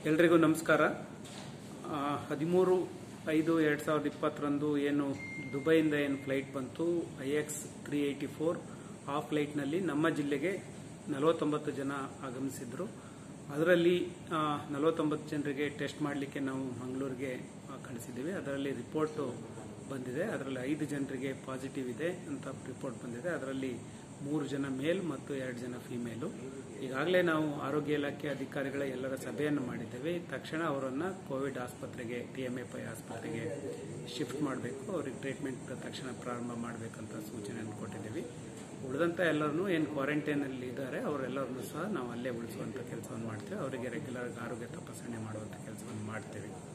ಎಲ್ರಿಗೂ ನಮಸ್ಕಾರ ಆ, ಹದಿಮೂರು ಐದು ಎರಡು ಸಾವಿರದ ಇಪ್ಪತ್ತರಂದು ಏನು ದುಬೈಯಿಂದ ಏನು ಫ್ಲೈಟ್ ಬಂತು I X three eighty four ಆ ಫ್ಲೈಟ್ನಲ್ಲಿ ನಮ್ಮ ಜಿಲ್ಲೆಗೆ ನಲವತ್ತೊಂಬತ್ತು ಜನ ಆಗಮಿಸಿದ್ರು ಅದರಲ್ಲಿ ನಲವತ್ತೊಂಬತ್ತು ಜನರಿಗೆ ಟೆಸ್ಟ್ ಮಾಡಲಿಕ್ಕೆ ನಾವು ಮಂಗಳೂರಿಗೆ ಆ, ಕಳಿಸಿದ್ದೀವಿ ಅದರಲ್ಲಿ ರಿಪೋರ್ಟು ಬಂದಿದೆ ಅದರಲ್ಲಿ ಐದು ಜನರಿಗೆ ಪಾಸಿಟಿವ್ ಇದೆ ಅಂತ ರಿಪೋರ್ಟ್ ಬಂದಿದೆ ಅದರಲ್ಲಿ ಮೂರು ಜನ ಮೇಲ್ ಮತ್ತು ಎರಡು ಜನ ಫಿಮೇಲು ಈಗಾಗಲೇ ನಾವು ಆರೋಗ್ಯ ಇಲಾಖೆ ಅಧಿಕಾರಿಗಳ ಎಲ್ಲರ ಸಭೆಯನ್ನು ಮಾಡಿದ್ದೇವೆ ತಕ್ಷಣ ಅವರನ್ನು ಕೋವಿಡ್ ಆಸ್ಪತ್ರೆಗೆ ಟಿ ಎಮ್ ಎ ಪೈ ಆಸ್ಪತ್ರೆಗೆ ಶಿಫ್ಟ್ ಮಾಡಬೇಕು ಅವ್ರಿಗೆ ಟ್ರೀಟ್ಮೆಂಟ್ ತಕ್ಷಣ ಪ್ರಾರಂಭ ಮಾಡಬೇಕಂತ ಸೂಚನೆಯನ್ನು ಕೊಟ್ಟಿದ್ದೀವಿ ಉಳಿದಂಥ ಎಲ್ಲರನ್ನೂ ಏನು ಕ್ವಾರಂಟೈನಲ್ಲಿ ಇದ್ದಾರೆ ಅವರೆಲ್ಲರನ್ನೂ ಸಹ ನಾವು ಅಲ್ಲೇ ಉಳಿಸುವಂಥ ಕೆಲಸವನ್ನು ಮಾಡ್ತೇವೆ ಅವರಿಗೆ ರೆಗ್ಯುಲರ್ ಆರೋಗ್ಯ ತಪಾಸಣೆ ಮಾಡುವಂಥ ಕೆಲಸವನ್ನು ಮಾಡ್ತೇವೆ